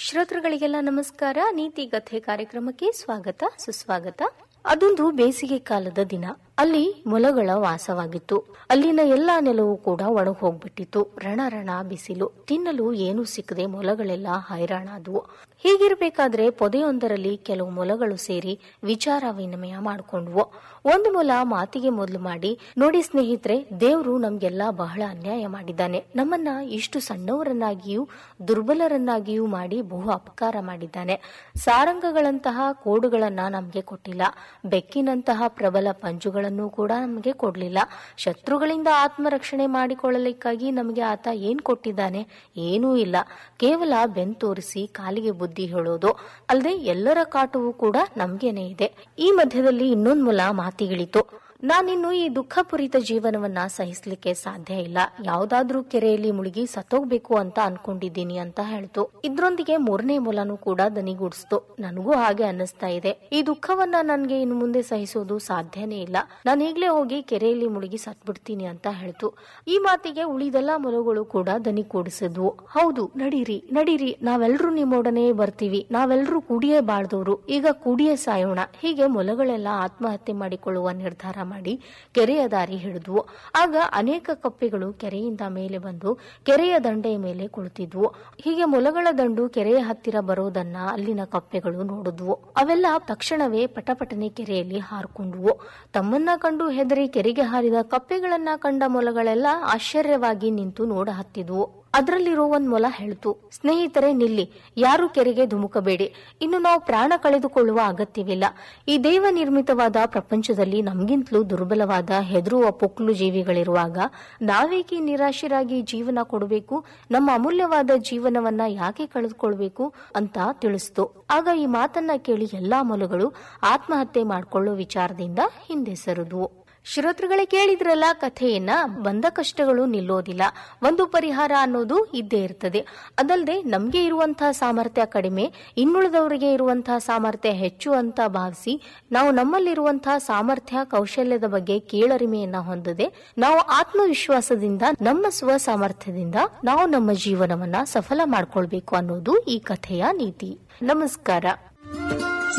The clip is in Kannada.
ಶ್ರೋತೃಗಳಿಗೆಲ್ಲ ನಮಸ್ಕಾರ ನೀತಿ ಕಥೆ ಕಾರ್ಯಕ್ರಮಕ್ಕೆ ಸ್ವಾಗತ ಸುಸ್ವಾಗತ ಅದೊಂದು ಬೇಸಿಗೆ ಕಾಲದ ದಿನ ಅಲ್ಲಿ ಮೊಲಗಳ ವಾಸವಾಗಿತ್ತು ಅಲ್ಲಿನ ಎಲ್ಲಾ ನೆಲವು ಕೂಡ ಒಣಗಿ ಹೋಗ್ಬಿಟ್ಟಿತ್ತು ರಣ ರಣ ಬಿಸಿಲು ತಿನ್ನಲು ಏನೂ ಸಿಕ್ಕದೆ ಮೊಲಗಳೆಲ್ಲ ಹೈರಾಣಾದವು ಹೀಗಿರ್ಬೇಕಾದ್ರೆ ಪೊದೆಯೊಂದರಲ್ಲಿ ಕೆಲವು ಮೊಲಗಳು ಸೇರಿ ವಿಚಾರ ವಿನಿಮಯ ಮಾಡಿಕೊಂಡ್ವು ಒಂದು ಮೊಲ ಮಾತಿಗೆ ಮೊದಲು ಮಾಡಿ ನೋಡಿ ಸ್ನೇಹಿತರೆ ದೇವರು ನಮ್ಗೆಲ್ಲ ಬಹಳ ಅನ್ಯಾಯ ಮಾಡಿದ್ದಾನೆ ನಮ್ಮನ್ನ ಇಷ್ಟು ಸಣ್ಣವರನ್ನಾಗಿಯೂ ದುರ್ಬಲರನ್ನಾಗಿಯೂ ಮಾಡಿ ಬಹು ಅಪಕಾರ ಮಾಡಿದ್ದಾನೆ ಸಾರಂಗಗಳಂತಹ ಕೋಡುಗಳನ್ನ ನಮ್ಗೆ ಕೊಟ್ಟಿಲ್ಲ ಬೆಕ್ಕಿನಂತಹ ಪ್ರಬಲ ಪಂಜುಗಳನ್ನು ಕೂಡ ನಮಗೆ ಕೊಡ್ಲಿಲ್ಲ ಶತ್ರುಗಳಿಂದ ಆತ್ಮರಕ್ಷಣೆ ಮಾಡಿಕೊಳ್ಳಲಿಕ್ಕಾಗಿ ನಮಗೆ ಆತ ಏನ್ ಕೊಟ್ಟಿದ್ದಾನೆ ಏನೂ ಇಲ್ಲ ಕೇವಲ ಬೆನ್ ತೋರಿಸಿ ಕಾಲಿಗೆ ಬುದ್ಧಿ ಹೇಳೋದು ಅಲ್ಲದೆ ಎಲ್ಲರ ಕಾಟವೂ ಕೂಡ ನಮ್ಗೇನೆ ಇದೆ ಈ ಮಧ್ಯದಲ್ಲಿ ಇನ್ನೊಂದ್ ಮೊಲ ಮಾತಿಗಿಳಿತು ನಾನಿನ್ನು ಈ ದುಃಖಪೂರಿತ ಜೀವನವನ್ನ ಸಹಿಸ್ಲಿಕ್ಕೆ ಸಾಧ್ಯ ಇಲ್ಲ ಯಾವ್ದಾದ್ರೂ ಕೆರೆಯಲ್ಲಿ ಮುಳುಗಿ ಸತ್ತೋಗ್ಬೇಕು ಅಂತ ಅನ್ಕೊಂಡಿದ್ದೀನಿ ಅಂತ ಹೇಳ್ತು ಇದ್ರೊಂದಿಗೆ ಮೂರನೇ ಮೊಲನು ಕೂಡ ದನಿಗೂಡಿಸ್ತು ನನಗೂ ಹಾಗೆ ಅನ್ನಿಸ್ತಾ ಇದೆ ಈ ದುಃಖವನ್ನ ನನ್ಗೆ ಇನ್ನು ಮುಂದೆ ಸಹಿಸೋದು ಸಾಧ್ಯನೇ ಇಲ್ಲ ನಾನು ಈಗ್ಲೇ ಹೋಗಿ ಕೆರೆಯಲ್ಲಿ ಮುಳುಗಿ ಸತ್ಬಿಡ್ತೀನಿ ಅಂತ ಹೇಳ್ತು ಈ ಮಾತಿಗೆ ಉಳಿದೆಲ್ಲ ಮೊಲಗಳು ಕೂಡ ದನಿ ಕೂಡಿಸಿದ್ವು ಹೌದು ನಡೀರಿ ನಡೀರಿ ನಾವೆಲ್ಲರೂ ನಿಮ್ಮೊಡನೆ ಬರ್ತೀವಿ ನಾವೆಲ್ಲರೂ ಕೂಡಿಯೇ ಬಾಳ್ದವ್ರು ಈಗ ಕೂಡಿಯೇ ಸಾಯೋಣ ಹೀಗೆ ಮೊಲಗಳೆಲ್ಲ ಆತ್ಮಹತ್ಯೆ ಮಾಡಿಕೊಳ್ಳುವ ನಿರ್ಧಾರ ಮಾಡಿ ಕೆರೆಯ ದಾರಿ ಹಿಡಿದ್ವು ಆಗ ಅನೇಕ ಕಪ್ಪೆಗಳು ಕೆರೆಯಿಂದ ಮೇಲೆ ಬಂದು ಕೆರೆಯ ದಂಡೆಯ ಮೇಲೆ ಕುಳಿತಿದ್ವು ಹೀಗೆ ಮೊಲಗಳ ದಂಡು ಕೆರೆಯ ಹತ್ತಿರ ಬರೋದನ್ನ ಅಲ್ಲಿನ ಕಪ್ಪೆಗಳು ನೋಡಿದ್ವು ಅವೆಲ್ಲ ತಕ್ಷಣವೇ ಪಟಪಟನೆ ಕೆರೆಯಲ್ಲಿ ಹಾರ್ಕೊಂಡ್ವು ತಮ್ಮನ್ನ ಕಂಡು ಹೆದರಿ ಕೆರೆಗೆ ಹಾರಿದ ಕಪ್ಪೆಗಳನ್ನ ಕಂಡ ಮೊಲಗಳೆಲ್ಲ ಆಶ್ಚರ್ಯವಾಗಿ ನಿಂತು ನೋಡ ಹತ್ತಿದ್ವು ಅದರಲ್ಲಿರೋ ಒಂದ್ ಮೊಲ ಹೇಳ್ತು ಸ್ನೇಹಿತರೆ ನಿಲ್ಲಿ ಯಾರು ಕೆರೆಗೆ ಧುಮುಕಬೇಡಿ ಇನ್ನು ನಾವು ಪ್ರಾಣ ಕಳೆದುಕೊಳ್ಳುವ ಅಗತ್ಯವಿಲ್ಲ ಈ ದೈವ ನಿರ್ಮಿತವಾದ ಪ್ರಪಂಚದಲ್ಲಿ ನಮ್ಗಿಂತಲೂ ದುರ್ಬಲವಾದ ಹೆದರುವ ಪೊಕ್ಲು ಜೀವಿಗಳಿರುವಾಗ ನಾವೇಕೆ ನಿರಾಶರಾಗಿ ಜೀವನ ಕೊಡಬೇಕು ನಮ್ಮ ಅಮೂಲ್ಯವಾದ ಜೀವನವನ್ನ ಯಾಕೆ ಕಳೆದುಕೊಳ್ಬೇಕು ಅಂತ ತಿಳಿಸ್ತು ಆಗ ಈ ಮಾತನ್ನ ಕೇಳಿ ಎಲ್ಲಾ ಮೊಲಗಳು ಆತ್ಮಹತ್ಯೆ ಮಾಡಿಕೊಳ್ಳೋ ವಿಚಾರದಿಂದ ಹಿಂದೆ ಸರಿದ್ವು ಶ್ರೋತೃಗಳೇ ಕೇಳಿದ್ರಲ್ಲ ಕಥೆಯನ್ನ ಬಂದ ಕಷ್ಟಗಳು ನಿಲ್ಲೋದಿಲ್ಲ ಒಂದು ಪರಿಹಾರ ಅನ್ನೋದು ಇದ್ದೇ ಇರ್ತದೆ ಅದಲ್ಲದೆ ನಮ್ಗೆ ಇರುವಂತಹ ಸಾಮರ್ಥ್ಯ ಕಡಿಮೆ ಇನ್ನುಳಿದವರಿಗೆ ಇರುವಂತಹ ಸಾಮರ್ಥ್ಯ ಹೆಚ್ಚು ಅಂತ ಭಾವಿಸಿ ನಾವು ನಮ್ಮಲ್ಲಿರುವಂತಹ ಸಾಮರ್ಥ್ಯ ಕೌಶಲ್ಯದ ಬಗ್ಗೆ ಕೀಳರಿಮೆಯನ್ನ ಹೊಂದದೆ ನಾವು ಆತ್ಮವಿಶ್ವಾಸದಿಂದ ನಮ್ಮ ಸ್ವ ಸಾಮರ್ಥ್ಯದಿಂದ ನಾವು ನಮ್ಮ ಜೀವನವನ್ನ ಸಫಲ ಮಾಡ್ಕೊಳ್ಬೇಕು ಅನ್ನೋದು ಈ ಕಥೆಯ ನೀತಿ ನಮಸ್ಕಾರ